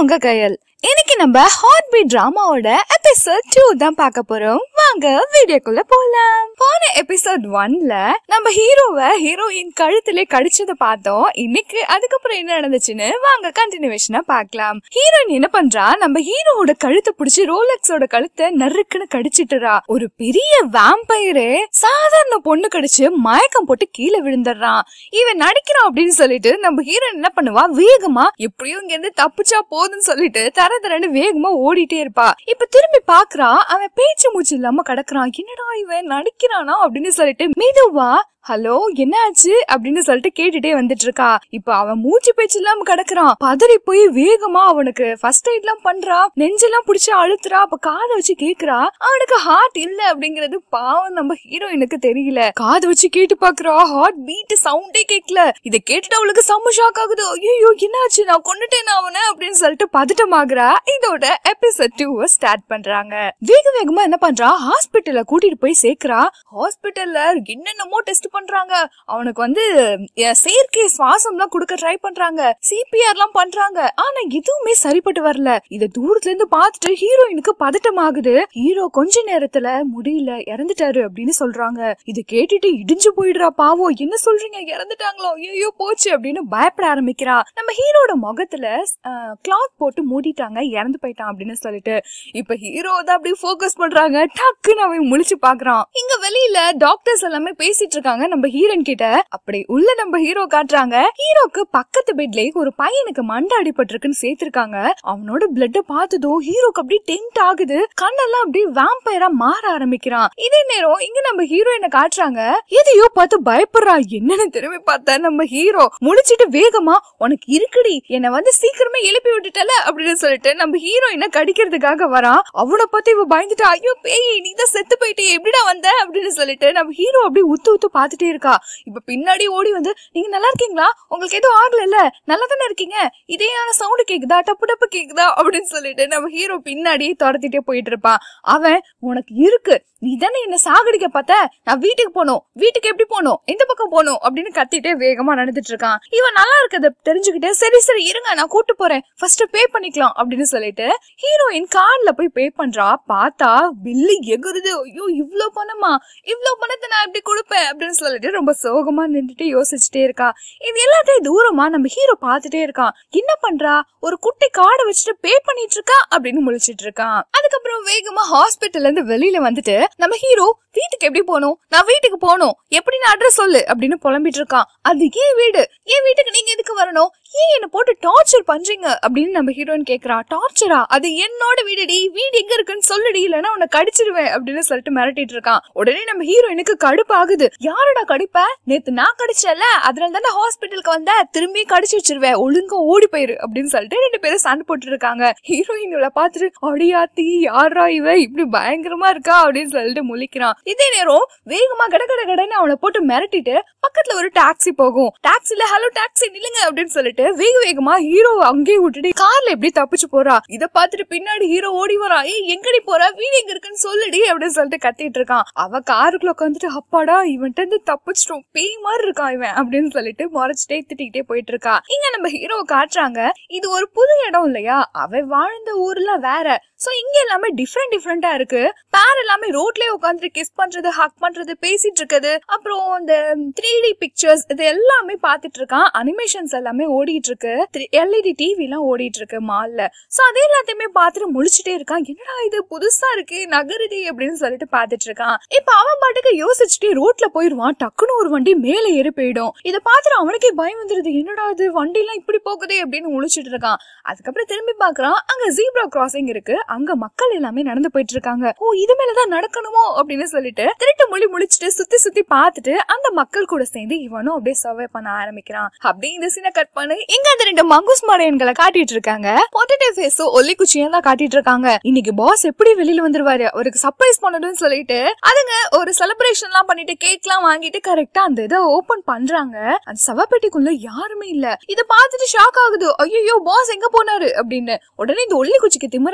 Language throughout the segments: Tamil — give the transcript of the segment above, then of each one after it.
உங்க கையல் இன்னைக்கு நம்ம ஹார்ட் பீட் டிராமாவோட எபிசோட் டூ தான் பார்க்க போறோம் வாங்க வீடியோக்குள்ள போலாம் போன எபிசோட் ஒன்ல நம்ம ஹீரோவை ஹீரோயின் கழுத்திலே கடிச்சதை பார்த்தோம் இன்னைக்கு அதுக்கப்புறம் என்ன நடந்துச்சுன்னு வாங்க கண்டினியூவேஷனா பார்க்கலாம் ஹீரோயின் என்ன பண்றா நம்ம ஹீரோவோட கழுத்தை பிடிச்சி ரோலெக்ஸோட கழுத்தை நறுக்குன்னு கடிச்சிட்டுறா ஒரு பெரிய வேம்பயரு சாதாரண பொண்ணு கடிச்சு மயக்கம் போட்டு கீழே விழுந்துடுறான் இவன் நடிக்கிறான் அப்படின்னு சொல்லிட்டு நம்ம ஹீரோ என்ன பண்ணுவா வேகமா எப்படியும் இங்க இருந்து தப்பிச்சா போதுன்னு சொல்லிட்டு தர தரன்னு வேகமா ஓடிட்டே இருப்பா இப்ப திரும்பி பாக்குறான் அவன் பேச்சு மூச்சு இல்லாம கிடக்குறான் என்னடா இவன் நடிக்கிறானா அப்படின்னு சொல்லிட்டு மெதுவா ஹலோ என்ன ஆச்சு அப்படின்னு சொல்லிட்டு கேட்டுட்டே வந்துட்டு இருக்கா இப்ப அவன் மூச்சு பேச்சு இல்லாம கிடக்குறான் பதறி போய் வேகமா அவனுக்கு ஃபர்ஸ்ட் எய்ட் எல்லாம் பண்றா நெஞ்செல்லாம் பிடிச்சு அழுத்துறா அப்ப காதை வச்சு கேக்குறா அவனுக்கு ஹார்ட் இல்ல அப்படிங்கறது பாவம் நம்ம ஹீரோயினுக்கு தெரியல காது வச்சு கேட்டு பாக்குறா ஹார்ட் பீட் சவுண்டே கேட்கல இத கேட்டுட்டு அவளுக்கு செம்ம ஷாக் ஆகுது ஐயோ என்னாச்சு நான் கொண்டுட்டேன் அவனை அப்படின்னு சொல்லிட்டு பதட்டமாகறா இதோட எபிசோட் டூ ஸ்டார்ட் பண்றாங்க வேக வேகமா என்ன பண்றா ஹாஸ்பிட்டல்ல கூட்டிட்டு போய் சேர்க்கிறா ஹாஸ்பிட்டல்ல என்னென்னமோ டெஸ்ட் பண்றாங்க அவனுக்கு வந்து அஹ், செயற்கை சுவாசம் எல்லாம் கொடுக்க ட்ரை பண்றாங்க சிபிஆர் எல்லாம் பண்றாங்க ஆனா எதுவுமே சரிப்பட்டு வரல இத தூரத்துல இருந்து பார்த்துட்டு ஹீரோயினுக்கு பதட்டம் ஆகுது ஹீரோ கொஞ்ச நேரத்துல முடியல இறந்துட்டாரு அப்படின்னு சொல்றாங்க இது கேட்டுட்டு இடிஞ்சு போயிடுறா பாவம் என்ன சொல்றீங்க இறந்துட்டாங்களோ ஐயோ போச்சு அப்படின்னு பயப்பட ஆரம்பிக்கிறா நம்ம ஹீரோட முகத்துல கிளாத் போட்டு மூடிட்டாங்க இறந்து போயிட்டான் அப்படின்னு சொல்லிட்டு இப்ப ஹீரோ தான் அப்படியே ஃபோக்கஸ் பண்றாங்க டக்குன்னு அவன் முழிச்சு பாக்குறான் இங்க வெளியில டாக்டர்ஸ் எல்லாமே பேசிட்டு இருக்காங்க நம்ம ஹீரோயின் கிட்ட அப்படி உள்ள நம்ம ஹீரோ காட்டுறாங்க ஹீரோக்கு பக்கத்து பெட்லயே ஒரு பையனுக்கு மண்டை அடிபட்டிருக்குன்னு சேர்த்திருக்காங்க அவனோட பிளட்ட பார்த்ததும் ஹீரோக்கு அப்படியே டென்ட் ஆகுது கண்ணெல்லாம் அப்படியே வேம்பயரா மாற ஆரம்பிக்கிறான் இதே நேரம் இங்க நம்ம ஹீரோயினை காட்டுறாங்க எதையோ பார்த்து பயப்படுறா என்னன்னு திரும்பி பார்த்தா நம்ம ஹீரோ முழிச்சிட்டு வேகமா உனக்கு இருக்குடி என்னை வந்து சீக்கிரமே எழுப்பி விட்டுட்டல அப்படின்னு சொல்லிட்டு நம்ம ஹீரோயினை கடிக்கிறதுக்காக வரான் அவனை பார்த்து இவ பயந்துட்டா ஐயோ பேய் நீ தான் செத்து போயிட்டே எப்படிடா வந்த அப்படின்னு சொல்லிட்டு நம்ம ஹீரோ அப்படியே உத்து உத்து பார்த்துட்டே இருக்கா இப்ப பின்னாடி ஓடி வந்து நீங்க நல்லா இருக்கீங்களா உங்களுக்கு எதுவும் ஆகல இல்ல நல்லா தானே இருக்கீங்க இதேயான சவுண்டு கேக்குதா டப்பு டப்பு கேக்குதா அப்படின்னு சொல்லிட்டு நம்ம ஹீரோ பின்னாடியே துரத்திட்டே போயிட்டு இருப்பான் அவன் உனக்கு இருக்கு நீ தானே என்ன சாகடிக்க பார்த்த நான் வீட்டுக்கு போகணும் வீட்டுக்கு எப்படி போகணும் எந்த பக்கம் போகணும் அப்படின்னு கத்திட்டே வேகமா நடந்துட்டு இருக்கான் இவன் நல்லா இருக்கத தெரிஞ்சுக்கிட்டு சரி சரி இருங்க நான் கூட்டு போறேன் ஃபர்ஸ்ட் பே பண்ணிக்கலாம் அப்படின்னு சொல்லிட்டு ஹீரோயின் கார்ல போய் பே பண்றா பார்த்தா பில்லு எகுருது ஐயோ இவ்ளோ பணமா இவ்ளோ பணத்தை நான் எப்படி கொடுப்பேன் அப்படின்னு சொல்லிட்டு ரொம்ப சோகமா நின்றுட்டு யோசிச்சுட்டே இருக்கா இது எல்லாத்தையும் தூரமா நம்ம ஹீரோ பார்த்துட்டே இருக்கான் என்ன பண்றா ஒரு குட்டி கார்டை வச்சுட்டு பே பண்ணிட்டு இருக்கா அப்படின்னு முழிச்சிட்டு இருக்கான் அதுக்கப்புறம் வேகமா ஹாஸ்பிட்டல்ல இருந்து வெளியில வந்துட்டு நம்ம ஹீரோ வீட்டுக்கு எப்படி போகணும் நான் வீட்டுக்கு போகணும் எப்படி நான் அட்ரஸ் சொல்லு அப்படின்னு புலம்பிட்டு இருக்கான் அது ஏன் வீடு ஏன் வீட்டுக்கு நீங்க எதுக்கு வரணும் ஏன் என்ன போட்டு டார்ச்சர் பண்றீங்க அப்படின்னு நம்ம ஹீரோயின் கேக்குறா டார்ச்சரா அது என்னோட வீடுடி வீடு எங்க இருக்குன்னு சொல்லுடி இல்லைன்னா உன்னை கடிச்சிருவேன் அப்படின்னு சொல்லிட்டு மிரட்டிட்டு இருக்கான் உடனே நம்ம ஹீரோயினுக்கு கடுப்பு ஆகுது யாரோட கடிப்ப நேத்து நான் கடிச்சல அதனால தானே ஹாஸ்பிட்டலுக்கு வந்த திரும்பி கடிச்சு வச்சிருவேன் ஒழுங்கா ஓடி போயிரு அப்படின்னு சொல்லிட்டு ரெண்டு பேரும் சண்டை போட்டு இருக்காங்க ஹீரோயின் இவளை பார்த்துட்டு அடியாத்தி யாரா இவ இப்படி பயங்கரமா இருக்கா அப்படின்னு சொல்லிட்டு முழிக்கிறான் இதே நேரம் வேகமா கட கட கடன்னு அவனை போட்டு மிரட்டிட்டு பக்கத்துல ஒரு டாக்ஸி போகும் டாக்ஸில ஹலோ டாக்ஸி நில்லுங்க அப்படின்னு சொல்லிட்டு வேக வேகமா ஹீரோ அங்கேயே விட்டுட்டு கார்ல எப்படி தப்பிச்சு போறா இத பார்த்துட்டு பின்னாடி ஹீரோ ஓடி வரா ஏய் எங்கடி போறா வீடு எங்க இருக்குன்னு சொல்லுடி அப்படின்னு சொல்லிட்டு கத்திட்டு இருக்கான் அவ காருக்குள்ள உட்காந்துட்டு அப்பாடா இவன்ட்டு இருந்து தப்பிச்சிட்டோம் பேய் மாதிரி இருக்கான் இவன் அப்படின்னு சொல்லிட்டு முறைச்சிட்டே திட்டிக்கிட்டே போயிட்டு இருக்கா இங்க நம்ம ஹீரோவை காட்டுறாங்க இது ஒரு புது இடம் இல்லையா அவ வாழ்ந்த ஊர்ல வேற சோ இங்க எல்லாமே டிஃப்ரெண்ட் டிஃப்ரெண்டா இருக்கு பேர் எல்லாமே ரோட்லயே உட்காந்துட்டு கிஸ் பண்றது ஹக் பண்றது பேசிட்டு இருக்குது அப்புறம் இந்த த்ரீ டி பிக்சர்ஸ் இது எல்லாமே பாத்துட்டு இருக்கான் அனிமேஷன்ஸ் எல்லாமே ஓடிட்டு இருக்கு எல்இடி டிவி எல்லாம் ஓடிட்டு இருக்கு மால்ல சோ அதே எல்லாத்தையுமே பார்த்துட்டு முழிச்சிட்டே இருக்கான் என்னடா இது புதுசா இருக்கு நகருதி அப்படின்னு சொல்லிட்டு பாத்துட்டு இருக்கான் இப்ப அவன் பாட்டுக்கு யோசிச்சுட்டே ரோட்ல போயிருவான் டக்குன்னு ஒரு வண்டி மேல ஏறி போயிடும் இத பார்த்துட்டு அவனுக்கே பயம் வந்துருது என்னடா இது வண்டி எல்லாம் இப்படி போகுதே அப்படின்னு முழிச்சிட்டு இருக்கான் அதுக்கப்புறம் திரும்பி பாக்குறான் அங்க ஜீப்ரா கிராசிங் இருக்கு அங்க மக்கள் எல்லாமே நடந்து போயிட்டு இருக்காங்க ஓ இது மேலதான் நடக்கணுமோ அப்படின்னு சொல்லிட்டு திருட்டு மொழி முழிச்சிட்டு சுத்தி சுத்தி பார்த்துட்டு அந்த மக்கள் கூட சேர்ந்து இவனும் அப்படியே சர்வே பண்ண ஆரம்பிக்கிறான் அப்படியே இந்த சீனை கட் பண்ணி இங்க அந்த ரெண்டு மங்குஸ் மடையன்களை காட்டிட்டு இருக்காங்க பொட்டேட்டோ ஃபேஸும் ஒல்லி குச்சியும் தான் காட்டிட்டு இருக்காங்க இன்னைக்கு பாஸ் எப்படி வெளியில வந்துருவாரு அவருக்கு சர்ப்ரைஸ் பண்ணணும்னு சொல்லிட்டு அதுங்க ஒரு செலிப்ரேஷன் எல்லாம் பண்ணிட்டு கேக் எல்லாம் வாங்கிட்டு கரெக்டா அந்த இதை ஓபன் பண்றாங்க அந்த சவப்பெட்டிக்குள்ள யாருமே இல்ல இத பார்த்துட்டு ஷாக் ஆகுது ஐயோ பாஸ் எங்க போனாரு அப்படின்னு உடனே இந்த ஒல்லி குச்சிக்கு திமிர பாரு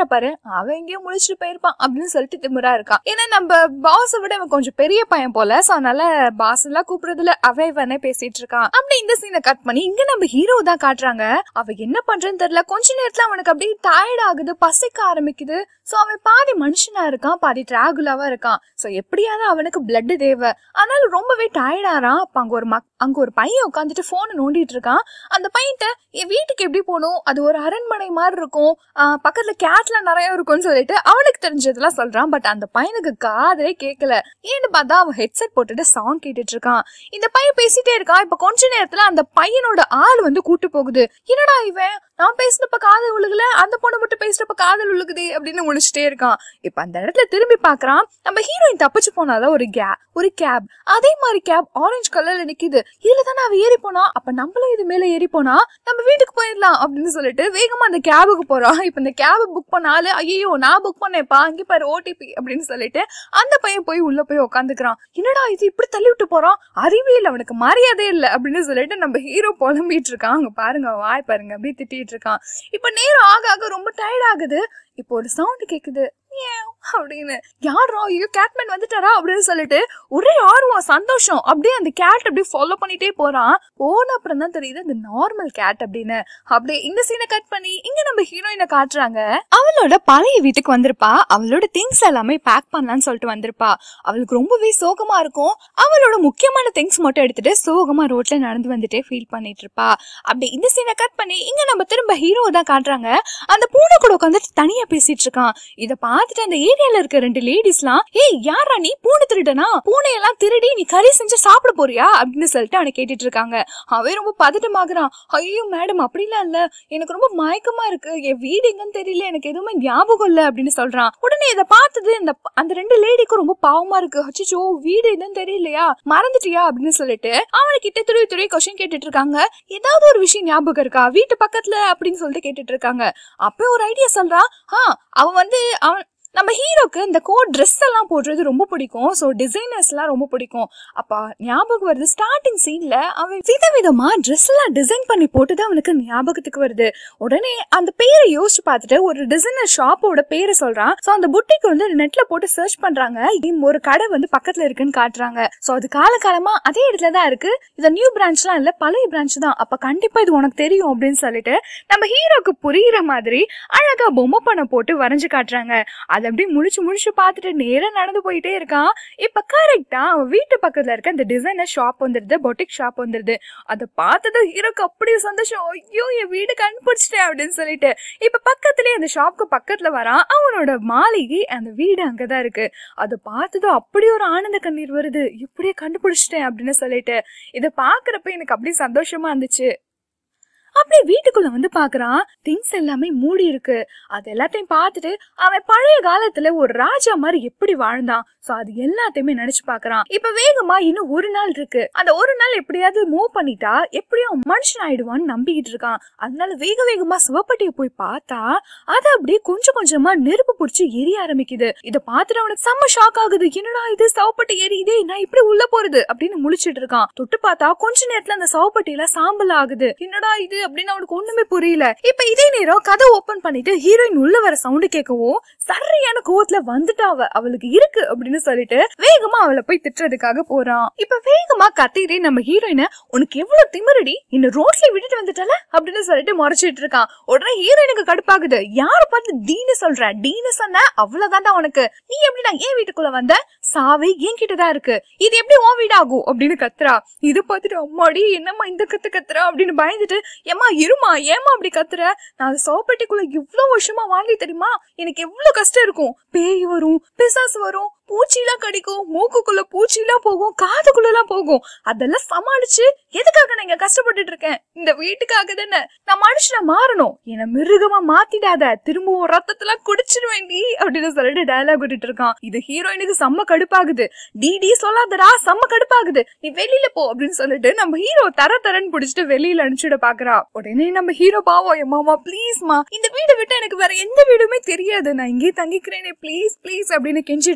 அவன் எங்கேயோ முடிச்சுட்டு போயிருப்பான் அப்படின்னு சொல்லிட்டு திமிரா இருக்கான் ஏன்னா நம்ம பாஸ விட அவன் கொஞ்சம் பெரிய பையன் போல சோ அதனால பாஸ் எல்லாம் கூப்பிடுறதுல அவ இவனே பேசிட்டு இருக்கான் அப்படி இந்த சீனை கட் பண்ணி இங்க நம்ம ஹீரோ தான் காட்டுறாங்க அவ என்ன பண்றேன்னு தெரியல கொஞ்ச நேரத்துல அவனுக்கு அப்படியே டயர்ட் ஆகுது பசிக்க ஆரம்பிக்குது சோ அவன் பாதி மனுஷனா இருக்கான் பாதி டிராகுலாவா இருக்கான் சோ எப்படியாவது அவனுக்கு பிளட் தேவை அதனால ரொம்பவே டயர்டாரான் அப்ப அங்க ஒரு மக் அங்க ஒரு பையன் உட்காந்துட்டு போனை நோண்டிட்டு இருக்கான் அந்த பையன்ட்ட என் வீட்டுக்கு எப்படி போகணும் அது ஒரு அரண்மனை மாதிரி இருக்கும் ஆஹ் பக்கத்துல கேட்லாம் நிறைய இருக்கும்னு சொல்லிட்டு அவனுக்கு தெரிஞ்சதெல்லாம் சொல்றான் பட் அந்த பையனுக்கு காதலே கேட்கல ஏன்னு பார்த்தா அவன் ஹெட்செட் போட்டுட்டு சாங் கேட்டுட்டு இருக்கான் இந்த பையன் பேசிட்டே இருக்கான் இப்ப கொஞ்ச நேரத்துல அந்த பையனோட ஆள் வந்து கூட்டு போகுது என்னடா இவன் நான் பேசினப்ப காதல் உழுகல அந்த பொண்ணு மட்டும் பேசுறப்ப காதல் உழுகுதே அப்படின்னு முடிச்சுட்டே இருக்கான் இப்ப அந்த இடத்துல திரும்பி பாக்குறான் நம்ம ஹீரோயின் தப்பிச்சு போனால ஒரு கே ஒரு கேப் அதே மாதிரி கேப் ஆரஞ்சு கலர்ல நிக்குது இதுல தானே அவ ஏறி போனா அப்ப நம்மளும் இது மேல ஏறி போனா நம்ம வீட்டுக்கு போயிடலாம் அப்படின்னு சொல்லிட்டு வேகமா அந்த கேபுக்கு போறான் இப்ப இந்த கேப் புக் பண்ணாலும் ஐயோ நான் புக் பண்ணேப்பா அங்கே பாரு ஓடிபி அப்படின்னு சொல்லிட்டு அந்த பையன் போய் உள்ள போய் உட்காந்துக்கிறான் என்னடா இது இப்படி தள்ளி விட்டு போறான் அறிவே இல்லை அவனுக்கு மரியாதையே இல்லை அப்படின்னு சொல்லிட்டு நம்ம ஹீரோ புலம்பிட்டு இருக்கான் அங்க பாருங்க அவன் வாய் பாருங்க அப்படியே திட்டிட்டு இருக்கான் இப்ப நேரம் ஆக ஆக ரொம்ப டயர்ட் ஆகுது இப்போ ஒரு சவுண்ட் கேக்குது மியாவ் அப்படின்னு யாரா ஐயோ கேட்மேன் வந்துட்டாரா அப்படின்னு சொல்லிட்டு ஒரே ஆர்வம் சந்தோஷம் அப்படியே அந்த கேட் அப்படியே ஃபாலோ பண்ணிட்டே போறான் போன அப்புறம் தான் தெரியுது அந்த நார்மல் கேட் அப்படின்னு அப்படியே இந்த சீனை கட் பண்ணி இங்க நம்ம ஹீரோயினை காட்டுறாங்க அவளோட பழைய வீட்டுக்கு வந்திருப்பா அவளோட திங்ஸ் எல்லாமே பேக் பண்ணலாம்னு சொல்லிட்டு வந்திருப்பா அவளுக்கு ரொம்பவே சோகமா இருக்கும் அவளோட முக்கியமான திங்ஸ் மட்டும் எடுத்துட்டு சோகமா ரோட்ல நடந்து வந்துட்டே ஃபீல் பண்ணிட்டு இருப்பா அப்படி இந்த சீனை கட் பண்ணி இங்க நம்ம திரும்ப ஹீரோ தான் காட்டுறாங்க அந்த பூனை கூட உட்காந்துட்டு தனியா பேசிட்டு இருக்கான் இத பார்த்துட்டு அந்த ஏரியால இருக்க ரெண்டு லேடிஸ்லாம் ஏய் யாரா நீ பூனை திருடனா பூனையெல்லாம் திருடி நீ கறி செஞ்சு சாப்பிட போறியா அப்படின்னு சொல்லிட்டு அவனை கேட்டுட்டு இருக்காங்க அவன் ரொம்ப பதட்டமாகறான் ஐயோ மேடம் அப்படிலாம் இல்ல எனக்கு ரொம்ப மயக்கமா இருக்கு என் வீடு எங்கன்னு தெரியல எனக்கு எதுவுமே ஞாபகம் இல்ல அப்படின்னு சொல்றான் உடனே இதை பார்த்தது இந்த அந்த ரெண்டு லேடிக்கும் ரொம்ப பாவமா இருக்கு அச்சோ வீடு என்னன்னு தெரியலையா மறந்துட்டியா அப்படின்னு சொல்லிட்டு அவனுக்கிட்ட துருவி துருவி கொஸ்டின் கேட்டுட்டு இருக்காங்க ஏதாவது ஒரு விஷயம் ஞாபகம் இருக்கா வீட்டு பக்கத்துல அப்படின்னு சொல்லிட்டு கேட்டுட்டு இருக்காங்க அப்ப ஒரு ஐடியா சொல்றான் ஆ அவன் வந்து அவன் நம்ம ஹீரோக்கு இந்த கோட் ட்ரெஸ் எல்லாம் போடுறது ரொம்ப பிடிக்கும் ஸோ டிசைனர்ஸ்லாம் ரொம்ப பிடிக்கும் அப்ப ஞாபகம் வருது ஸ்டார்டிங் சீன்ல அவன் விதவிதமா ட்ரெஸ் எல்லாம் டிசைன் பண்ணி போட்டுதான் அவனுக்கு ஞாபகத்துக்கு வருது உடனே அந்த பேரை யோசிச்சு பார்த்துட்டு ஒரு டிசைனர் ஷாப்போட பேரை சொல்றான் ஸோ அந்த புட்டிக்கு வந்து நெட்ல போட்டு சர்ச் பண்றாங்க இம் ஒரு கடை வந்து பக்கத்துல இருக்குன்னு காட்டுறாங்க ஸோ அது காலகாலமா அதே இடத்துல தான் இருக்கு இது நியூ பிரான்ச்லாம் இல்ல பழைய பிரான்ச் தான் அப்ப கண்டிப்பா இது உனக்கு தெரியும் அப்படின்னு சொல்லிட்டு நம்ம ஹீரோக்கு புரியுற மாதிரி அழகா பொம்மை பணம் போட்டு வரைஞ்சு காட்டுறாங்க அதை அப்படியே முழிச்சு முழிச்சு பார்த்துட்டு நேரா நடந்து போயிட்டே இருக்கான் இப்ப கரெக்டா அவன் வீட்டு பக்கத்துல இருக்க அந்த டிசைனர் ஷாப் வந்துருது பொட்டிக் ஷாப் வந்துருது அதை பார்த்தது ஹீரோக்கு அப்படியே சந்தோஷம் ஐயோ என் வீடு கண்டுபிடிச்சிட்டேன் அப்படின்னு சொல்லிட்டு இப்ப பக்கத்துலயே அந்த ஷாப்க்கு பக்கத்துல வரான் அவனோட மாளிகை அந்த வீடு அங்கதான் இருக்கு அதை பார்த்ததும் அப்படியே ஒரு ஆனந்த கண்ணீர் வருது இப்படியே கண்டுபிடிச்சிட்டேன் அப்படின்னு சொல்லிட்டு இதை பாக்குறப்ப எனக்கு அப்படியே சந்தோஷமா இருந்துச்சு அப்படியே வீட்டுக்குள்ள வந்து பாக்குறான் திங்ஸ் எல்லாமே மூடி இருக்கு அது எல்லாத்தையும் பார்த்துட்டு அவன் பழைய காலத்துல ஒரு ராஜா மாதிரி எப்படி வாழ்ந்தான் சோ அது எல்லாத்தையுமே நினைச்சு பாக்குறான் இப்ப வேகமா இன்னும் ஒரு நாள் இருக்கு அந்த ஒரு நாள் எப்படியாவது மூவ் பண்ணிட்டா எப்படியும் மனுஷன் ஆயிடுவான்னு நம்பிக்கிட்டு இருக்கான் அதனால வேக வேகமா சிவப்பட்டியை போய் பார்த்தா அது அப்படியே கொஞ்சம் கொஞ்சமா நெருப்பு பிடிச்சி எரிய ஆரம்பிக்குது இத பார்த்துட்டு அவனுக்கு செம்ம ஷாக் ஆகுது என்னடா இது சவப்பட்டி எரியுதே நான் இப்படி உள்ள போறது அப்படின்னு முழிச்சிட்டு இருக்கான் தொட்டு பார்த்தா கொஞ்ச நேரத்துல அந்த சவப்பட்டியில சாம்பல் ஆகுது என்னடா இது அப்படின்னு அவனுக்கு ஒண்ணுமே புரியல இப்ப இதே நேரம் கதை ஓபன் பண்ணிட்டு ஹீரோயின் உள்ள வர சவுண்ட் கேட்கவும் சரியான கோவத்துல வந்துட்டா அவ அவளுக்கு இருக்கு அப்படின்னு சொல்லிட்டு வேகமா அவளை போய் திட்டுறதுக்காக போறான் இப்ப வேகமா கத்திட்டே நம்ம ஹீரோயின உனக்கு எவ்வளவு திமிரடி இந்த ரோட்ல விட்டுட்டு வந்துட்டால அப்படின்னு சொல்லிட்டு முறைச்சிட்டு இருக்கான் உடனே ஹீரோயினுக்கு கடுப்பாகுது யார பார்த்து டீனு சொல்ற டீனு சொன்ன அவ்வளவுதான்டா உனக்கு நீ எப்படிடா ஏன் வீட்டுக்குள்ள வந்த சாவே என் கிட்டதான் இருக்கு இது எப்படி உன் வீடாகும் அப்படின்னு கத்துறா இதை பார்த்துட்டு அம்மாடி என்னம்மா இந்த கத்து கத்துறா அப்படின்னு பயந்துட்டு ஏமா இருமா ஏமா அப்படி கத்துற நான் அந்த சோப்பட்டிக்குள்ள இவ்வளவு வருஷமா வாங்கி தெரியுமா எனக்கு எவ்வளவு கஷ்டம் இருக்கும் பேய் வரும் பிசாசு வரும் பூச்சிலாம் கடிக்கும் மூக்குக்குள்ள பூச்சிலாம் போகும் காதுக்குள்ள எல்லாம் போகும் அதெல்லாம் சமாளிச்சு எதுக்காக நான் இங்க கஷ்டப்பட்டுட்டு இருக்கேன் இந்த வீட்டுக்காக தானே நான் மனுஷனா மாறணும் என்ன மிருகமா மாத்திடாத திரும்பவும் ரத்தத்தெல்லாம் குடிச்சிருவேண்டி அப்படின்னு சொல்லிட்டு டயலாக் விட்டுட்டு இருக்கான் இது ஹீரோயினுக்கு செம்ம கடுப்பாகுது டி டி சொல்லாதடா செம்ம கடுப்பாகுது நீ வெளியில போ அப்படின்னு சொல்லிட்டு நம்ம ஹீரோ தர தரன்னு புடிச்சிட்டு வெளியில அனுப்பிச்சுட பாக்குறா உடனே நம்ம ஹீரோ பாவம் என் மாமா ப்ளீஸ்மா இந்த வீடை விட்டு எனக்கு வேற எந்த வீடுமே தெரியாது நான் இங்கே தங்கிக்கிறேனே ப்ளீஸ் ப்ளீஸ் அப்படின்னு கெஞ்சிட்டு இருக்கான்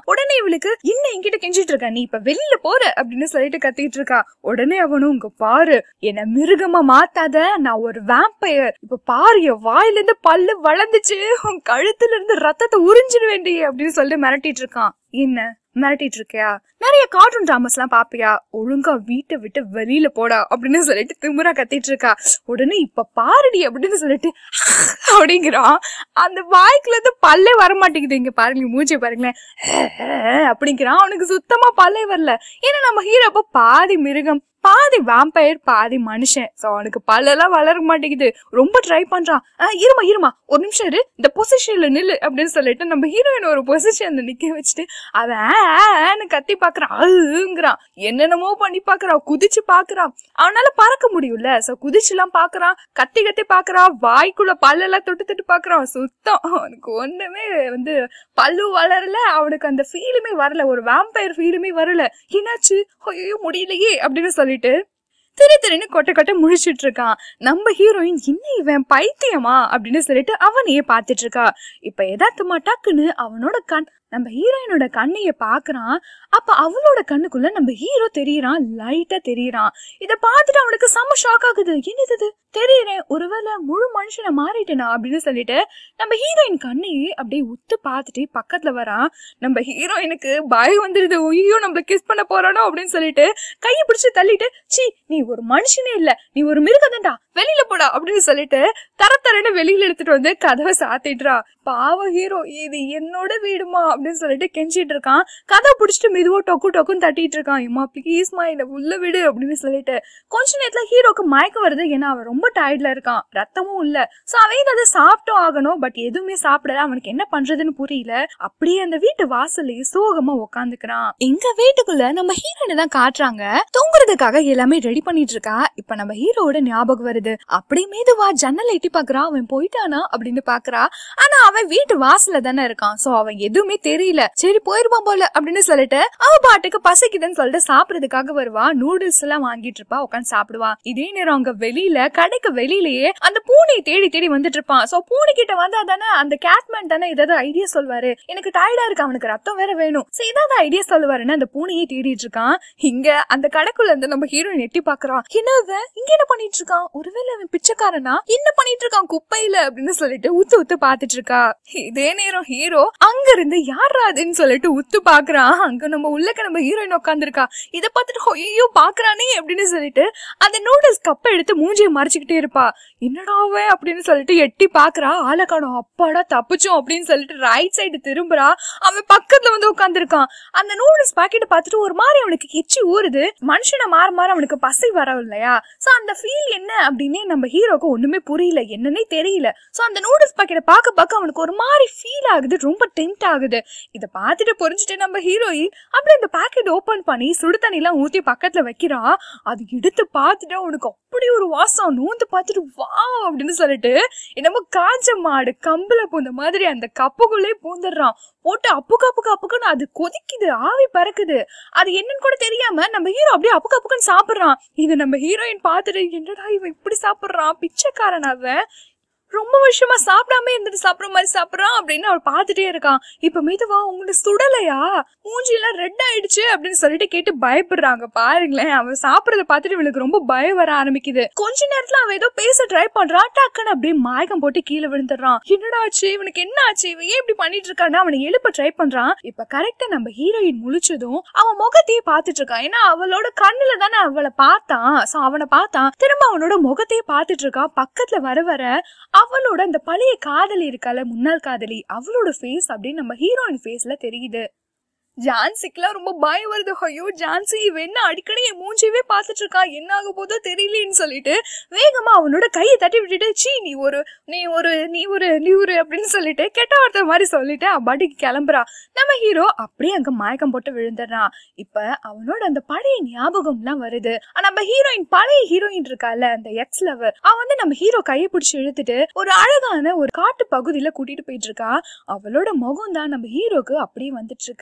உடனே இவளுக்கு என்ன என்கிட்ட கெஞ்சிட்டு இருக்க நீ இப்ப வெளியில போற அப்படின்னு சொல்லிட்டு கத்திட்டு இருக்கா உடனே அவனும் இங்க பாரு என்ன மிருகமா மாத்தாத நான் ஒரு வேம்பயர் இப்ப பாரு என் வாயில இருந்து பல்லு வளர்ந்துச்சு உன் கழுத்துல இருந்து ரத்தத்தை உறிஞ்சிட வேண்டி அப்படின்னு சொல்லிட்டு மிரட்டிட்டு இருக்கான் என்ன மிரட்டிட்டு இருக்கியா நிறைய கார்ட்டூன் டிராமாஸ் எல்லாம் பாப்பியா ஒழுங்கா வீட்டை விட்டு வெளியில போடா அப்படின்னு சொல்லிட்டு திமுறா கத்திட்டு இருக்கா உடனே இப்ப பாருடி அப்படின்னு சொல்லிட்டு அப்படிங்கிறான் அந்த வாய்க்குல இருந்து பல்லே வர மாட்டேங்குது இங்க பாருங்க மூஞ்சி பாருங்களேன் அப்படிங்கிறான் அவனுக்கு சுத்தமா பல்லே வரல ஏன்னா நம்ம ஹீரோ அப்ப பாதி மிருகம் பாதி வாம்பயர் பாதி மனுஷன் சோ அவனுக்கு பல்லெல்லாம் வளர மாட்டேங்குது ரொம்ப ட்ரை பண்றான் "ஆ, இருமா இருமா ஒரு நிமிஷம் இரு இந்த பொசிஷன்ல நில்லு அப்படின்னு சொல்லிட்டு நம்ம ஹீரோயின் ஒரு பொசிஷன்ல நிக்க வச்சுட்டு அவன் "ஆ, ஆ, ஆன்னு கத்தி பாக்குறான் அழுங்கிறான் என்னென்னமோ பண்ணி பாக்குறான் குதிச்சு பாக்குறான் அவனால பறக்க முடியும்ல சோ குதிச்சு எல்லாம் பாக்குறான் கத்தி கத்தி பாக்குறான் வாய்க்குள்ள பல்லெல்லாம் தொட்டு தொட்டு பாக்குறான் சுத்தம் அவனுக்கு ஒண்ணுமே வந்து பல்லு வளரல அவனுக்கு அந்த ஃபீலுமே வரல ஒரு வேம்பயர் ஃபீலுமே வரல என்னாச்சு ஐயோ முடியலையே அப்படின்னு சொல்லிட்டு திரு திருன்னு கொட்ட கொட்ட முழிச்சிட்டு இருக்கான் நம்ம ஹீரோயின் இன்னும் இவன் பைத்தியமா அப்படின்னு சொல்லிட்டு அவனையே பார்த்துட்டு இருக்கா இப்ப எதார்த்தமா டக்குன்னு அவனோட கண் நம்ம ஹீரோயினோட கண்ணைய பாக்குறான் அப்ப அவளோட கண்ணுக்குள்ள நம்ம ஹீரோ தெரியறான் லைட்டா தெரியறான் இத பார்த்துட்டு அவனுக்கு செம்ம ஷாக் ஆகுது என்னது இது தெரியறேன் ஒருவேளை முழு மனுஷனை மாறிட்டேனா அப்படின்னு சொல்லிட்டு நம்ம ஹீரோயின் கண்ணையே அப்படியே உத்து பார்த்துட்டு பக்கத்துல வரான் நம்ம ஹீரோயினுக்கு பயம் வந்துருது ஐயோ நம்மள கிஸ் பண்ண போறானோ அப்படின்னு சொல்லிட்டு கையை பிடிச்சு தள்ளிட்டு சி நீ ஒரு மனுஷனே இல்ல நீ ஒரு மிருகதான்டா வெளியில போடா அப்படின்னு சொல்லிட்டு தர தரன்னு வெளியில எடுத்துட்டு வந்து கதவை சாத்திடுறா பாவ ஹீரோ இது என்னோட வீடுமா அப்படின்னு சொல்லிட்டு கெஞ்சிட்டு இருக்கான் கதை பிடிச்சிட்டு மெதுவா டொக்கு டொக்குன்னு தட்டிட்டு இருக்கான் இம்மா ப்ளீஸ்மா என்ன உள்ள விடு அப்படின்னு சொல்லிட்டு கொஞ்ச நேரத்துல ஹீரோக்கு மயக்கம் வருது ஏன்னா அவன் ரொம்ப டயர்ட்ல இருக்கான் ரத்தமும் இல்ல சோ அவன் இதை சாப்பிட்டும் ஆகணும் பட் எதுவுமே சாப்பிடல அவனுக்கு என்ன பண்றதுன்னு புரியல அப்படியே அந்த வீட்டு வாசல்லையே சோகமா உக்காந்துக்கிறான் எங்க வீட்டுக்குள்ள நம்ம ஹீரோனை தான் காட்டுறாங்க தூங்குறதுக்காக எல்லாமே ரெடி பண்ணிட்டு இருக்கா இப்ப நம்ம ஹீரோவோட ஞாபகம் வருது அப்படியே மெதுவா ஜன்னல் எட்டி பாக்குறா அவன் போயிட்டானா அப்படின்னு பாக்குறா ஆனா அவன் வீட்டு வாசல்ல தானே இருக்கான் சோ அவன் எதுவுமே தெரியல சரி போயிருப்பான் போல அப்படின்னு சொல்லிட்டு அவ பாட்டுக்கு பசிக்குதுன்னு சொல்லிட்டு சாப்பிடறதுக்காக வருவா நூடுல்ஸ் எல்லாம் வாங்கிட்டு இருப்பா உட்காந்து சாப்பிடுவா இதே நேரம் அங்க வெளியில கடைக்கு வெளியிலேயே அந்த பூனை தேடி தேடி வந்துட்டு இருப்பான் சோ பூனை கிட்ட வந்தா தானே அந்த கேட்மேன் தானே ஏதாவது ஐடியா சொல்வாரு எனக்கு டயர்டா இருக்கு அவனுக்கு ரத்தம் வேற வேணும் சோ ஏதாவது ஐடியா சொல்லுவாருன்னு அந்த பூனையை தேடிட்டு இருக்கான் இங்க அந்த கடைக்குள்ள இருந்து நம்ம ஹீரோயின் எட்டி பாக்குறான் என்ன இவன் இங்க என்ன பண்ணிட்டு இருக்கான் ஒருவேளை அவன் பிச்சைக்காரனா என்ன பண்ணிட்டு இருக்கான் குப்பையில அப்படின்னு சொல்லிட்டு உத்து உத்து பாத்துட்டு இருக்கா இதே நேரம் ஹீரோ அங்க இருந்து யாரா அதுன்னு சொல்லிட்டு உத்து பாக்குறான் அங்க நம்ம உள்ளக்க நம்ம ஹீரோயின் உட்காந்துருக்கா இத பார்த்துட்டு ஐயோ பாக்குறானே அப்படின்னு சொல்லிட்டு அந்த நூடுல்ஸ் கப்பை எடுத்து மூஞ்சியை மறைச்சுக்கிட்டே இருப்பா என்னடா அவன் அப்படின்னு சொல்லிட்டு எட்டி பாக்குறா ஆளை காணோம் அப்பாடா தப்பிச்சோம் அப்படின்னு சொல்லிட்டு ரைட் சைடு திரும்புறா அவன் பக்கத்துல வந்து உட்காந்துருக்கான் அந்த நூடுல்ஸ் பாக்கெட் பார்த்துட்டு ஒரு மாதிரி அவனுக்கு எச்சி ஊறுது மனுஷனை மாற மாற அவனுக்கு பசி வரும் இல்லையா சோ அந்த ஃபீல் என்ன அப்படின்னே நம்ம ஹீரோக்கு ஒண்ணுமே புரியல என்னன்னே தெரியல சோ அந்த நூடுல்ஸ் பாக்கெட்டை பார்க்க பார்க்க அவனுக்கு ஒரு மாதிரி ஃபீல் ஆகுது ரொம்ப டெம்ட் ஆகுது இத பார்த்துட்டு புரிஞ்சுட்டு நம்ம ஹீரோயின் அப்படியே அந்த பாக்கெட் ஓபன் பண்ணி சுடு தண்ணி எல்லாம் ஊத்தி பக்கத்துல வைக்கிறா அது எடுத்து பார்த்துட்டு அவனுக்கு அப்படி ஒரு வாசம் நூந்து பார்த்துட்டு வா அப்படின்னு சொல்லிட்டு என்னமோ காஞ்ச மாடு கம்புல பூந்த மாதிரி அந்த கப்புக்குள்ளே பூந்துடுறான் போட்டு அப்புக்கு அப்புக்கு அப்புக்குன்னு அது கொதிக்குது ஆவி பறக்குது அது என்னன்னு கூட தெரியாம நம்ம ஹீரோ அப்படியே அப்புக்கு அப்புக்குன்னு சாப்பிடுறான் இது நம்ம ஹீரோயின் பார்த்துட்டு என்னடா இவன் இப்படி சாப்பிடுறான் பிச்சைக்காரன் அவன் ரொம்ப வருஷமா சாப்பிடாம இருந்துட்டு சாப்பிடுற மாதிரி சாப்பிடுறான் அப்படின்னு அவள் பார்த்துட்டே இருக்கான் இப்ப மெதுவா உங்களுக்கு சுடலையா மூஞ்சி எல்லாம் ரெட் ஆயிடுச்சு அப்படின்னு சொல்லிட்டு கேட்டு பயப்படுறாங்க பாருங்களேன் அவன் சாப்பிடறத பார்த்துட்டு இவளுக்கு ரொம்ப பயம் வர ஆரம்பிக்குது கொஞ்ச நேரத்துல அவன் ஏதோ பேச ட்ரை பண்றான் டக்குன்னு அப்படியே மயக்கம் போட்டு கீழே விழுந்துடுறான் என்னடா ஆச்சு இவனுக்கு என்ன ஆச்சு இவன் ஏன் இப்படி பண்ணிட்டு இருக்கான்னு அவனை எழுப்ப ட்ரை பண்றான் இப்ப கரெக்டா நம்ம ஹீரோயின் முழிச்சதும் அவன் முகத்தையே பார்த்துட்டு இருக்கான் ஏன்னா அவளோட கண்ணுல தானே அவளை பார்த்தான் சோ அவனை பார்த்தான் திரும்ப அவனோட முகத்தையே பார்த்துட்டு இருக்கான் பக்கத்துல வர வர அவளோட அந்த பழைய காதலி இருக்கால முன்னாள் காதலி அவளோட ஃபேஸ் அப்படின்னு நம்ம ஹீரோயின் ஃபேஸ்ல தெரியுது ஜான்சிக்குலாம் ரொம்ப பயம் வருது ஐயோ ஜான்சி இவ என்ன அடிக்கடி என் மூஞ்சியவே பார்த்துட்டு இருக்கா என்ன ஆக போதோ தெரியலேன்னு சொல்லிட்டு வேகமா அவனோட கையை தட்டி விட்டுட்டு சீ நீ ஒரு நீ ஒரு நீ ஒரு நீ ஒரு அப்படின்னு சொல்லிட்டு கெட்ட வார்த்தை மாதிரி சொல்லிட்டு அப்பாட்டிக்கு கிளம்புறா நம்ம ஹீரோ அப்படியே அங்க மயக்கம் போட்டு விழுந்துடுறான் இப்ப அவனோட அந்த பழைய ஞாபகம்லாம் வருது ஆனா நம்ம ஹீரோயின் பழைய ஹீரோயின் இருக்கால அந்த எக்ஸ் லவர் அவ வந்து நம்ம ஹீரோ கையை பிடிச்சி இழுத்துட்டு ஒரு அழகான ஒரு காட்டு பகுதியில கூட்டிட்டு போயிட்டு இருக்கா அவளோட முகம் தான் நம்ம ஹீரோக்கு அப்படியே வந்துட்டு இருக்கு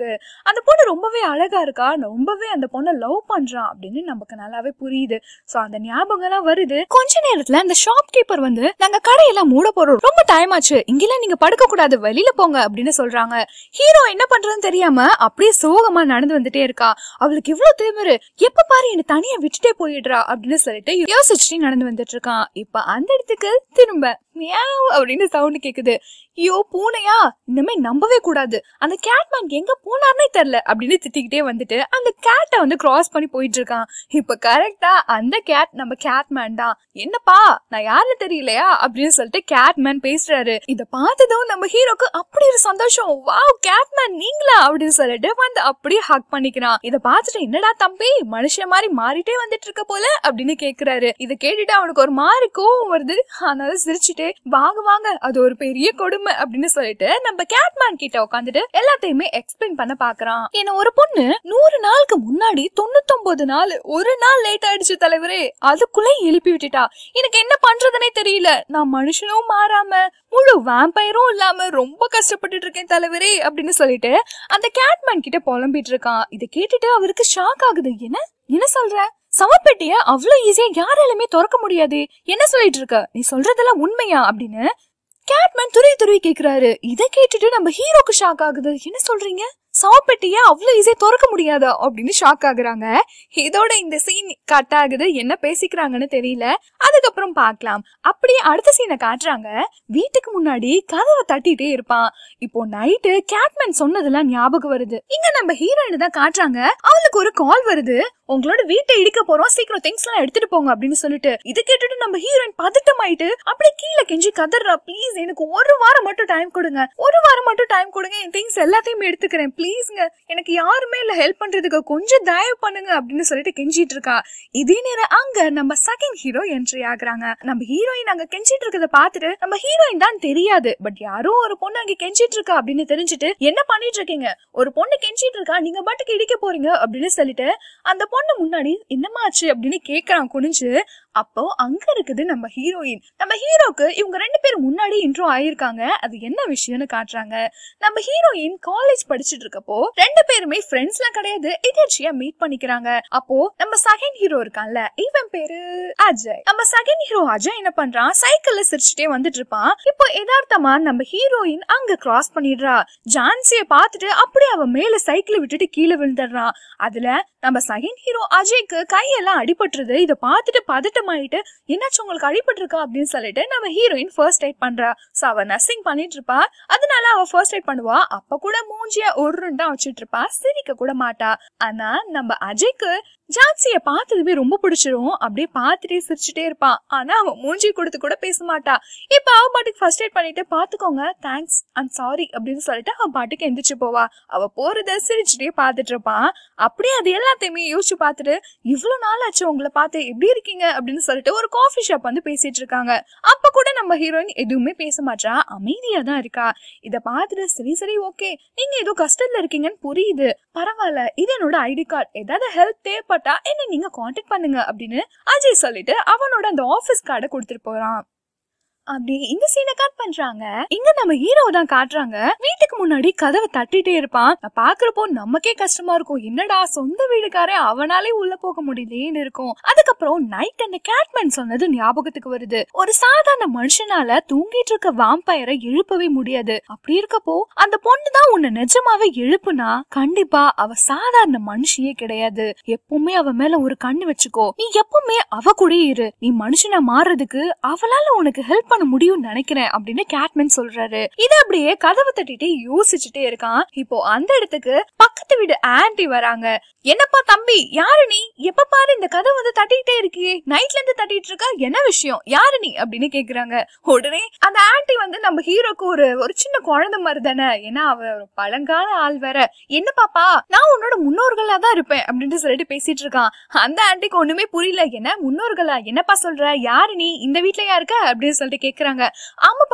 அந்த பொண்ணு ரொம்பவே அழகா இருக்கா ரொம்பவே அந்த பொண்ணை லவ் பண்றான் அப்படின்னு நமக்கு நல்லாவே புரியுது சோ அந்த ஞாபகம் எல்லாம் வருது கொஞ்ச நேரத்துல அந்த ஷாப் கீப்பர் வந்து நாங்க கடையெல்லாம் மூட போறோம் ரொம்ப டைம் ஆச்சு இங்கெல்லாம் நீங்க படுக்க கூடாது வெளியில போங்க அப்படின்னு சொல்றாங்க ஹீரோ என்ன பண்றதுன்னு தெரியாம அப்படியே சோகமா நடந்து வந்துட்டே இருக்கா அவளுக்கு இவ்வளவு திமிரு எப்ப பாரு என்ன தனியா விட்டுட்டே போயிடுறா அப்படின்னு சொல்லிட்டு யோசிச்சுட்டு நடந்து வந்துட்டு இருக்கான் இப்ப அந்த இடத்துக்கு திரும்ப மியாவ் அப்படின்னு சவுண்ட் கேக்குது ஐயோ பூனையா இனிமே நம்பவே கூடாது அந்த கேட்மேன் எங்க போனார்னே தெரியல அப்படின்னு திட்டிக்கிட்டே வந்துட்டு அந்த கேட்டை வந்து கிராஸ் பண்ணி போயிட்டு இருக்கான் இப்ப கரெக்டா அந்த கேட் நம்ம கேட்மேன் தான் என்னப்பா நான் யாருன்னு தெரியலையா அப்படின்னு சொல்லிட்டு கேட்மேன் பேசுறாரு இத பார்த்ததும் நம்ம ஹீரோக்கு அப்படி ஒரு சந்தோஷம் வாவ் கேட்மேன் நீங்களா அப்படின்னு சொல்லிட்டு வந்து அப்படியே ஹக் பண்ணிக்கிறான் இத பார்த்துட்டு என்னடா தம்பி மனுஷன் மாதிரி மாறிட்டே வந்துட்டு இருக்க போல அப்படின்னு கேக்குறாரு இத கேட்டுட்டு அவனுக்கு ஒரு மாதிரி கோவம் வருது அதனால சிரிச்சுட்டு வாங்க வாங்க அது ஒரு பெரிய கொடுமை அப்படின்னு சொல்லிட்டு நம்ம கேட்மேன் கிட்ட உட்காந்துட்டு எல்லாத்தையுமே எக்ஸ்பிளைன் பண்ண பாக்குறான் என்ன ஒரு பொண்ணு நூறு நாளுக்கு முன்னாடி தொண்ணூத்தொன்பது நாள் ஒரு நாள் லேட் ஆயிடுச்சு தலைவரே அதுக்குள்ள எழுப்பி விட்டுட்டா எனக்கு என்ன பண்றதுனே தெரியல நான் மனுஷனும் மாறாம முழு வேம்பயரும் இல்லாம ரொம்ப கஷ்டப்பட்டுட்டு இருக்கேன் தலைவரே அப்படின்னு சொல்லிட்டு அந்த கேட்மேன் கிட்ட புலம்பிட்டு இருக்கான் இதை கேட்டுட்டு அவருக்கு ஷாக் ஆகுது என்ன என்ன சொல்ற சவப்பெட்டிய அவ்வளவு ஈஸியா யாராலுமே திறக்க முடியாது என்ன சொல்லிட்டு இருக்க நீ சொல்றதெல்லாம் உண்மையா அப்படின்னு கேட்மேன் துருவி துருவி கேக்குறாரு இதை கேட்டுட்டு நம்ம ஹீரோக்கு ஷாக் ஆகுது என்ன சொல்றீங்க சவப்பெட்டிய அவ்வளவு ஈஸியா திறக்க முடியாதா அப்படின்னு ஷாக் ஆகுறாங்க இதோட இந்த சீன் கட் ஆகுது என்ன பேசிக்கிறாங்கன்னு தெரியல அதுக்கப்புறம் பார்க்கலாம் அப்படியே அடுத்த சீனை காட்டுறாங்க வீட்டுக்கு முன்னாடி கதவை தட்டிட்டே இருப்பான் இப்போ நைட்டு கேட்மேன் சொன்னதெல்லாம் ஞாபகம் வருது இங்க நம்ம ஹீரோயின் தான் காட்டுறாங்க அவளுக்கு ஒரு கால் வருது உங்களோட வீட்டை இடிக்க போறோம் சீக்கிரம் திங்ஸ் எல்லாம் எடுத்துட்டு போங்க அப்படின்னு சொல்லிட்டு இது கேட்டுட்டு நம்ம ஹீரோயின் பதட்டம் ஆயிட்டு அப்படியே கீழே கெஞ்சி கதறா ப்ளீஸ் எனக்கு ஒரு வாரம் மட்டும் டைம் கொடுங்க ஒரு வாரம் மட்டும் டைம் கொடுங்க என் திங்ஸ் எல்லாத்தையும் எடுத்துக்கிறேன் ப்ளீஸ்ங்க எனக்கு யாருமே இல்ல ஹெல்ப் பண்றதுக்கு கொஞ்சம் தயவு பண்ணுங்க அப்படின்னு சொல்லிட்டு கெஞ்சிட்டு இருக்கா இதே நேரம் அங்க நம்ம செகண்ட் ஹீரோ என்ட்ரி ஆகுறாங்க நம்ம ஹீரோயின் அங்க கெஞ்சிட்டு இருக்கத பாத்துட்டு நம்ம ஹீரோயின் தான் தெரியாது பட் யாரோ ஒரு பொண்ணு அங்க கெஞ்சிட்டு இருக்கா அப்படின்னு தெரிஞ்சுட்டு என்ன பண்ணிட்டு இருக்கீங்க ஒரு பொண்ணு கெஞ்சிட்டு இருக்கா நீங்க பாட்டுக்கு இடிக்க போறீங்க அப்படின்னு சொல்லிட்டு அந்த பொண்ணு முன்னாடி என்னமாச்சு அப்படின்னு கேக்குறான் குனிஞ்சு அப்போ அங்க இருக்குது நம்ம ஹீரோயின் நம்ம ஹீரோக்கு இவங்க ரெண்டு பேரும் முன்னாடி இன்ட்ரோ ஆயிருக்காங்க அது என்ன விஷயம்னு காட்டுறாங்க நம்ம ஹீரோயின் காலேஜ் படிச்சுட்டு இருக்கப்போ ரெண்டு பேருமே ஃப்ரெண்ட்ஸ் எல்லாம் கிடையாது எதேர்ச்சியா மீட் பண்ணிக்கிறாங்க அப்போ நம்ம செகண்ட் ஹீரோ இருக்கான்ல இவன் பேரு அஜய் நம்ம செகண்ட் ஹீரோ அஜய் என்ன பண்றான் சைக்கிள்ல சிரிச்சுட்டே வந்துட்டு இருப்பான் இப்போ யதார்த்தமா நம்ம ஹீரோயின் அங்க கிராஸ் பண்ணிடுறா ஜான்சிய பார்த்துட்டு அப்படியே அவ மேல சைக்கிளை விட்டுட்டு கீழே விழுந்துடுறான் அதுல நம்ம செகண்ட் ஹீரோ அஜய்க்கு கையெல்லாம் அடிபட்டுருது இதை பார்த்துட்டு பதட்டமாயிட்டு என்னாச்சு உங்களுக்கு அடிபட்டிருக்கா அப்படின்னு சொல்லிட்டு நம்ம ஹீரோயின் ஃபர்ஸ்ட் எய்ட் பண்றா சோ அவ நர்சிங் பண்ணிட்டு இருப்பா அதனால அவ ஃபர்ஸ்ட் எய்ட் பண்ணுவா அப்ப கூட மூஞ்சிய ஒரு தான் வச்சுட்டு இருப்பா சிரிக்க கூட மாட்டா ஆனா நம்ம அஜய்க்கு ஜான்சிய பார்த்ததுமே ரொம்ப பிடிச்சிரும் அப்படியே பார்த்துட்டே சிரிச்சுட்டே இருப்பான் ஆனா அவன் மூஞ்சி கொடுத்து கூட பேச மாட்டா இப்ப அவ பாட்டுக்கு ஃபர்ஸ்ட் எய்ட் பண்ணிட்டு பாத்துக்கோங்க தேங்க்ஸ் அண்ட் சாரி அப்படின்னு சொல்லிட்டு அவ பாட்டுக்கு எந்திரிச்சு போவா அவ போறத சிரிச்சுட்டே பார்த்துட்டு இருப்பான் அப்படியே அது எல்லாத்தையுமே யோசிச்சு பார்த்துட்டு இவ்வளவு நாள் ஆச்சு உங்களை பார்த்து எப்படி இருக்கீங்க அப்படின்னு சொல்லிட்டு ஒரு காஃபி ஷாப் வந்து பேசிட்டு இருக்காங்க அப்ப கூட நம்ம ஹீரோயின் எதுவுமே பேச மாட்டா அமைதியா தான் இருக்கா இத பார்த்துட்டு சரி சரி ஓகே நீங்க ஏதோ கஷ்டத்துல இருக்கீங்கன்னு புரியுது பரவாயில்ல இது என்னோட ஐடி கார்டு ஏதாவது ஹெல்ப் தேவைப்பட்டா என்ன நீங்க காண்டாக்ட் பண்ணுங்க அப்படின்னு அஜய் சொல்லிட்டு அவனோட அந்த ஆபீஸ் கார்டை கொடுத்துட்டு போறான் அப்படி இந்த சீனை கட் பண்றாங்க இங்க நம்ம ஹீரோ தான் காட்டுறாங்க வீட்டுக்கு முன்னாடி கதவை தட்டிட்டே இருப்பான் நான் பாக்குறப்போ நமக்கே கஷ்டமா இருக்கும் என்னடா சொந்த வீடுக்காரன் அவனாலே உள்ள போக முடியலேன்னு இருக்கும் அதுக்கப்புறம் நைட் அந்த கேட்மேன் சொன்னது ஞாபகத்துக்கு வருது ஒரு சாதாரண மனுஷனால தூங்கிட்டு இருக்க வாம்பயரை எழுப்பவே முடியாது அப்படி இருக்கப்போ அந்த பொண்ணு தான் உன்னை நிஜமாவே எழுப்புனா கண்டிப்பா அவ சாதாரண மனுஷியே கிடையாது எப்பவுமே அவ மேல ஒரு கண்ணு வச்சுக்கோ நீ எப்பவுமே அவ கூட இரு நீ மனுஷனா மாறுறதுக்கு அவளால உனக்கு ஹெல்ப் பண்ண முடியும்னு நினைக்கிறேன் அப்படின்னு கேட்மேன் சொல்றாரு இது அப்படியே கதவை தட்டிட்டு யோசிச்சுட்டே இருக்கான் இப்போ அந்த இடத்துக்கு பக்கத்து வீடு ஆன்ட்டி வராங்க என்னப்பா தம்பி யாரு நீ எப்ப பாரு இந்த கதை வந்து தட்டிட்டே இருக்கியே நைட்ல இருந்து தட்டிட்டு இருக்கா என்ன விஷயம் யாரு நீ அப்படின்னு கேக்குறாங்க உடனே அந்த ஆன்ட்டி வந்து நம்ம ஹீரோக்கு ஒரு ஒரு சின்ன குழந்தை மாதிரி தானே ஏன்னா அவ ஒரு பழங்கால ஆள் வேற என்ன பாப்பா நான் உன்னோட முன்னோர்களா தான் இருப்பேன் அப்படின்னு சொல்லிட்டு பேசிட்டு இருக்கான் அந்த ஆன்ட்டிக்கு ஒண்ணுமே புரியல என்ன முன்னோர்களா என்னப்பா சொல்ற யாரு நீ இந்த வீட்லயா இருக்க அப்படின்னு சொல்லிட்டு கேக்குறாங்க ஆமா பாப்பா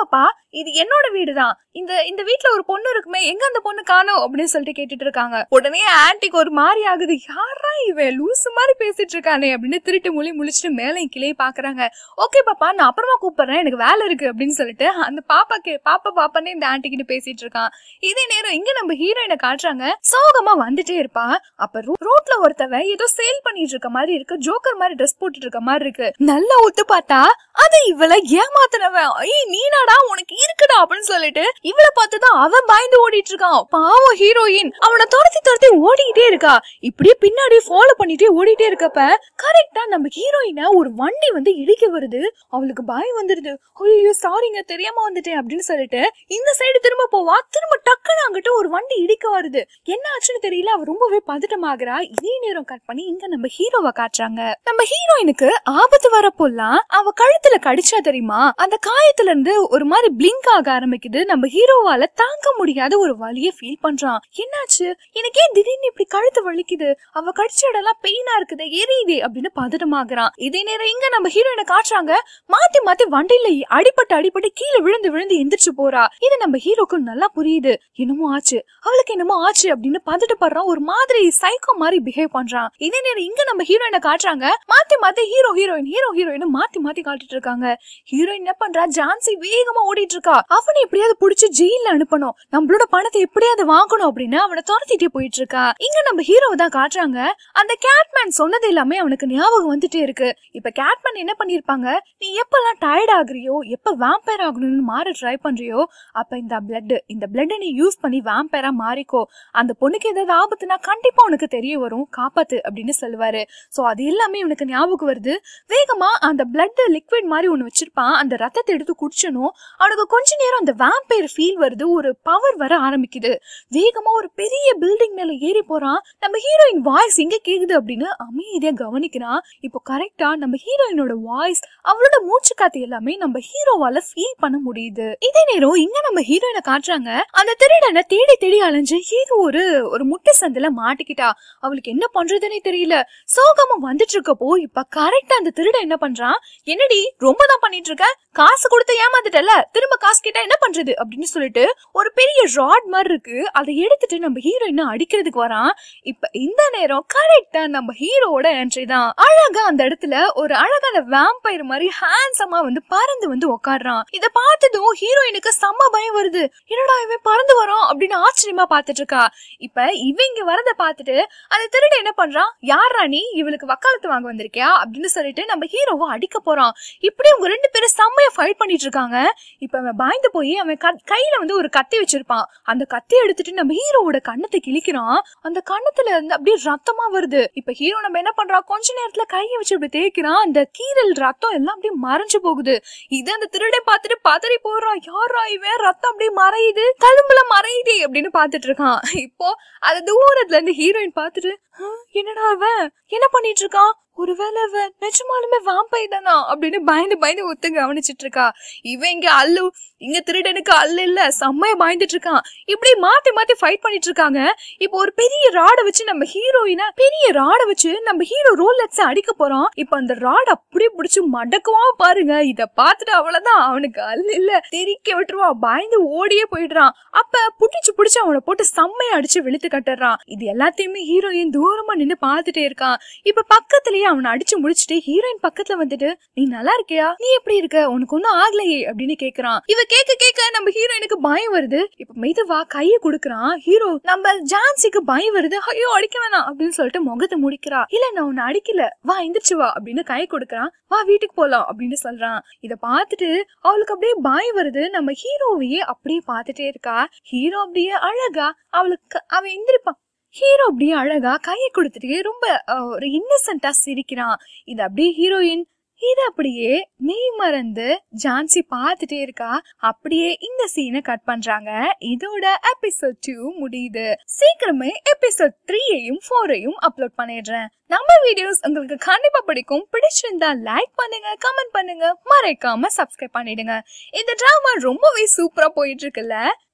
இது என்னோட வீடுதான் இந்த இந்த வீட்ல ஒரு பொண்ணு இருக்குமே எங்க அந்த பொண்ணு காணோம் அப்படின்னு சொல்லிட்டு கேட்டுட்டு இருக்காங்க உடனே ஆன்ட்டிக்கு ஒரு மாதிரி ஆகுது யாரா இவன் லூசு மாதிரி பேசிட்டு இருக்கானே அப்படின்னு திருட்டு மொழி முழிச்சிட்டு மேலே கிளையே பாக்குறாங்க ஓகே பாப்பா நான் அப்புறமா கூப்பிடுறேன் எனக்கு வேலை இருக்கு அப்படின்னு சொல்லிட்டு அந்த பாப்பா கே பாப்பா பாப்பானே இந்த ஆன்ட்டி கிட்ட பேசிட்டு இருக்கான் இதே நேரம் இங்க நம்ம ஹீரோயினை காட்டுறாங்க சோகமா வந்துட்டே இருப்பா அப்ப ரோ- ரோட்ல ஒருத்தவன் ஏதோ சேல் பண்ணிட்டு இருக்க மாதிரி இருக்கு ஜோக்கர் மாதிரி ட்ரெஸ் போட்டுட்டு இருக்க மாதிரி இருக்கு நல்லா ஒத்து பார்த்தா அது இவளை ஏமாத்தினவன் ஐய் நீனாடா உனக்கு இருக்குடா அப்படின்னு சொல்லிட்டு இவளை பார்த்துதான் அவன் பயந்து ஓடிட்டு இருக்கான் பாவம் ஹீரோயின் அவனை துரத்தி துரத்தி ஓடிக்கிட்டே இருக்கா இப்படியே பின்னாடி ஃபாலோ பண்ணிட்டே ஓடிட்டே இருக்கப்ப கரெக்டா நம்ம ஹீரோயினை ஒரு வண்டி வந்து இடிக்க வருது அவளுக்கு பயம் வந்துருது ஐயோ சாரிங்க தெரியாம வந்துட்டேன் அப்படின்னு சொல்லிட்டு இந்த சைடு திரும்ப போவா திரும்ப டக்குன்னு அங்கிட்ட ஒரு வண்டி இடிக்க வருது என்ன ஆச்சுன்னு தெரியல அவ ரொம்பவே பதட்டமாகறா இதே நேரம் கட் பண்ணி இங்க நம்ம ஹீரோவை காட்டுறாங்க நம்ம ஹீரோயினுக்கு ஆபத்து வரப்போலாம் அவ கழுத்துல கடிச்சா தெரியுமா அந்த காயத்துல இருந்து ஒரு மாதிரி பிளிங்க் ஆக ஆரம்பிக்குது நம்ம ஹீரோவால தாங்க முடியாத ஒரு வலிய ஃபீல் பண்றான் என்னாச்சு எனக்கு ஏன் திடீர்னு இப்படி கழுத்து வலிக்குது அவ கடிச்ச இடம்லாம் பெயினா இருக்குது எரியுதே அப்படின்னு பதட்டமாகறான் இதே நேரம் இங்க நம்ம ஹீரோயினை காட்டுறாங்க மாத்தி மாத்தி வண்டியில அடிபட்டு அடிபட்டு கீழே விழுந்து விழுந்து எந்திரிச்சு போறா இது நம்ம ஹீரோக்கு நல்லா புரியுது என்னமோ ஆச்சு அவளுக்கு என்னமோ ஆச்சு அப்படின்னு பதட்டப்படுறான் ஒரு மாதிரி சைக்கோ மாதிரி பிஹேவ் பண்றான் இதே நேரம் இங்க நம்ம ஹீரோயினை காட்டுறாங்க மாத்தி மாத்தி ஹீரோ ஹீரோயின் ஹீரோ ஹீரோயின் மாத்தி மாத்தி காட்டிட்டு இருக்காங்க ஹீரோயின் என்ன பண்றா ஜான்சி வேகமா ஓடிட்டு இருக்கா அவனை எப்படியாவது புடிச்சு ஜெயில அனுப்பணும் நம்மளோட பணத்தை எப்படியாவது வாங்கணும் அப்படின்னு அவனை துரத்திட்டே போயிட்டு இருக்கா இங்க நம்ம ஹீரோவை தான் காட்டுறாங்க அந்த கேட்மேன் சொன்னது எல்லாமே அவனுக்கு ஞாபகம் வந்துட்டே இருக்கு இப்ப கேட்மேன் என்ன பண்ணிருப்பாங்க நீ எப்பெல்லாம் டயர்ட் ஆகுறியோ எப்ப வேம்பயர் ஆகணும்னு மாற ட்ரை பண்றியோ அப்ப இந்த பிளட் இந்த பிளட்டை நீ யூஸ் பண்ணி வேம்பயரா மாறிக்கோ அந்த பொண்ணுக்கு ஏதாவது ஆபத்துனா கண்டிப்பா உனக்கு தெரிய வரும் காப்பாத்து அப்படின்னு சொல்லுவாரு சோ அது எல்லாமே இவனுக்கு ஞாபகம் வருது வேகமா அந்த பிளட் லிக்விட் மாதிரி ஒண்ணு வச்சிருப்பான் அந்த ரத்தத்தை எடுத்து குடிச்சனும் அவனுக்கு கொஞ்ச நேரம் அந்த வேம்பயர் ஃபீல் வருது ஒரு பவர் வர ஆரம்பிக்குது வேகமா ஒரு பெரிய பில்டிங் மேல ஏறி போறான் நம்ம ஹீரோயின் வாய்ஸ் எங்க கேக்குது அப்படின்னு அமைதியா கவனிக்கிறான் இப்போ கரெக்டா நம்ம ஹீரோயினோட வாய்ஸ் அவளோட மூச்சு காத்து எல்லாமே நம்ம ஹீரோவால ஃபீல் பண்ண முடியுது இதே நேரம் இங்க நம்ம ஹீரோயினை காட்டுறாங்க அந்த திருடனை தேடி தேடி அலைஞ்சு ஏதோ ஒரு ஒரு முட்டை சந்தில மாட்டிக்கிட்டா அவளுக்கு என்ன பண்றதுன்னே தெரியல சோகமா வந்துட்டு இருக்கப்போ இப்ப கரெக்டா அந்த திருடன் என்ன பண்றான் என்னடி ரொம்ப தான் பண்ணிட்டு இருக்க காசு கொடுத்து ஏமாந்துட்டல திரும்ப காசு கேட்டா என்ன பண்றது அப்படின்னு சொல்லிட்டு ஒரு பெரிய ராட் மாதிரி இருக்கு அதை எடுத்துட்டு நம்ம ஹீரோயினை அடிக்கிறதுக்கு வரான் இப்ப இந்த நேரம் கரெக்டா நம்ம ஹீரோவோட என்ட்ரி தான் அழகா அந்த இடத்துல ஒரு அழகான வேம்பயர் மாதிரி ஹேண்ட்ஸமா வந்து பறந்து வந்து உட்காடுறான் இத பார்த்ததும் ஹீரோயினுக்கு செம்ம பயம் வருது என்னடா இவன் பறந்து வரான் அப்படின்னு ஆச்சரியமா பார்த்துட்டு இருக்கா இப்ப இவங்க வரத பார்த்துட்டு அந்த திருட என்ன பண்றான் யாரா நீ இவளுக்கு வக்காலத்து வாங்க வந்திருக்கியா அப்படின்னு சொல்லிட்டு நம்ம ஹீரோவை அடிக்க போறான் இப்படி அவங்க ரெண்டு பேரும் செம்மையா ஃபைட் பண்ணிட்டு இருக்காங்க இப்ப அவன் பயந்து போய் அவன் கத்- கையில வந்து ஒரு கத்தி வச்சிருப்பான் அந்த கத்தி எடுத்துட்டு நம்ம ஹீரோவோட கண்ணத்தை கிழிக்கிறான் அந்த கண்ணத்துல இருந்து அப்படியே ரத்தமா வருது இப்ப ஹீரோ நம்ம என்ன பண்றான் கொஞ்ச நேரத்துல கையை வச்சு இப்படி தேய்க்கிறான் அந்த கீரல் ரத்தம் எல்லாம் அப்படியே மறைஞ்சு போகுது இது அந்த திருடை பார்த்துட்டு பதறி போறான் யாரா இவன் ரத்தம் அப்படியே மறையுது தழும்புல மறையுதே அப்படின்னு பார்த்துட்டு இருக்கான் இப்போ அது தூரத்துல இருந்து ஹீரோயின் பார்த்துட்டு "ஹம், என்னடா அவன் என்ன பண்ணிட்டு இருக்கான் ஒருவேளை அவன் நிஜமாலுமே வாம்பை தானா அப்படின்னு பயந்து பயந்து ஒத்து கவனிச்சிட்டு இருக்கா இவன் இங்க அல்லு இங்க திருடனுக்கு அல்ல இல்ல செம்மையா பயந்துட்டு இருக்கான் இப்படி மாத்தி மாத்தி ஃபைட் பண்ணிட்டு இருக்காங்க இப்போ ஒரு பெரிய ராடை வச்சு நம்ம ஹீரோயினை பெரிய ராடை வச்சு நம்ம ஹீரோ ரோலெக்ஸ் அடிக்க போறோம் இப்போ அந்த ராட் அப்படியே பிடிச்சு மடக்குவா பாருங்க இத பார்த்துட்டு அவ்வளவுதான் அவனுக்கு அல்ல இல்ல தெரிக்க விட்டுருவான் பயந்து ஓடியே போயிடுறான் அப்ப புடிச்சு புடிச்சு அவனை போட்டு செம்மையா அடிச்சு வெளுத்து கட்டுறான் இது எல்லாத்தையுமே ஹீரோயின் தூரமா நின்னு பார்த்துட்டே இருக்கான் இப்ப பக்கத்துலயே அவனை அடிச்சு முடிச்சுட்டு ஹீரோயின் பக்கத்துல வந்துட்டு நீ நல்லா இருக்கியா நீ எப்படி இருக்க உனக்கு ஒன்னும் ஆகலையே அப்படின்னு கேக்குறான் இவ கேட்க கேட்க நம்ம ஹீரோயினுக்கு பயம் வருது இப்ப மெதுவா கைய குடுக்குறான் ஹீரோ நம்ம ஜான்சிக்கு பயம் வருது ஐயோ அடிக்க வேணாம் அப்படின்னு சொல்லிட்டு முகத்தை முடிக்கிறா இல்ல நான் உன்னை அடிக்கல வா எந்திரிச்சு வா அப்படின்னு கை கொடுக்குறான் வா வீட்டுக்கு போலாம் அப்படின்னு சொல்றான் இத பார்த்துட்டு அவளுக்கு அப்படியே பயம் வருது நம்ம ஹீரோவையே அப்படியே பார்த்துட்டே இருக்கா ஹீரோ அப்படியே அழகா அவளுக்கு அவன் எந்திரிப்பான் ஹீரோ அப்படியே அழகா கையை கொடுத்துட்டு ரொம்ப அஹ், ஒரு இன்னசென்ட்டா சிரிக்கிறான் இது அப்படியே ஹீரோயின் இது அப்படியே மெய் மறந்து ஜான்சி பார்த்துட்டே இருக்கா அப்படியே இந்த சீனை கட் பண்றாங்க இதோட எபிசோட் டூ முடியுது சீக்கிரமே எபிசோட் த்ரீயையும் ஃபோரையும் அப்லோட் பண்ணிடுறேன் நம்ம வீடியோஸ் உங்களுக்கு கண்டிப்பா பிடிக்கும் பிடிச்சிருந்தா லைக் பண்ணுங்க கமெண்ட் பண்ணுங்க மறைக்காம சப்ஸ்கிரைப் பண்ணிடுங்க இந்த டிராமா ரொம்பவே சூப்பரா போயிட்டு இருக்குல்ல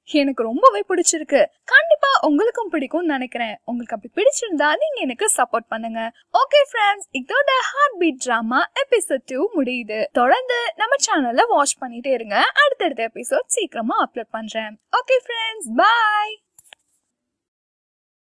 எனக்கு ரொம்பவே பிடிச்சிருக்கு கண்டிப்பா உங்களுக்கும் பிடிக்கும்னு நினைக்கிறேன் உங்களுக்கு அப்படி பிடிச்சிருந்தா நீங்க எனக்கு சப்போர்ட் பண்ணுங்க ஓகே ஃப்ரெண்ட்ஸ் இதோட heart beat drama episode two முடியுது தொடர்ந்து நம்ம சேனல்ல வாட்ச் பண்ணிட்டே இருங்க அடுத்தடுத்த எபிசோட் சீக்கிரமா அப்லோட் பண்றேன் ஓகே ஃப்ரெண்ட்ஸ் பாய்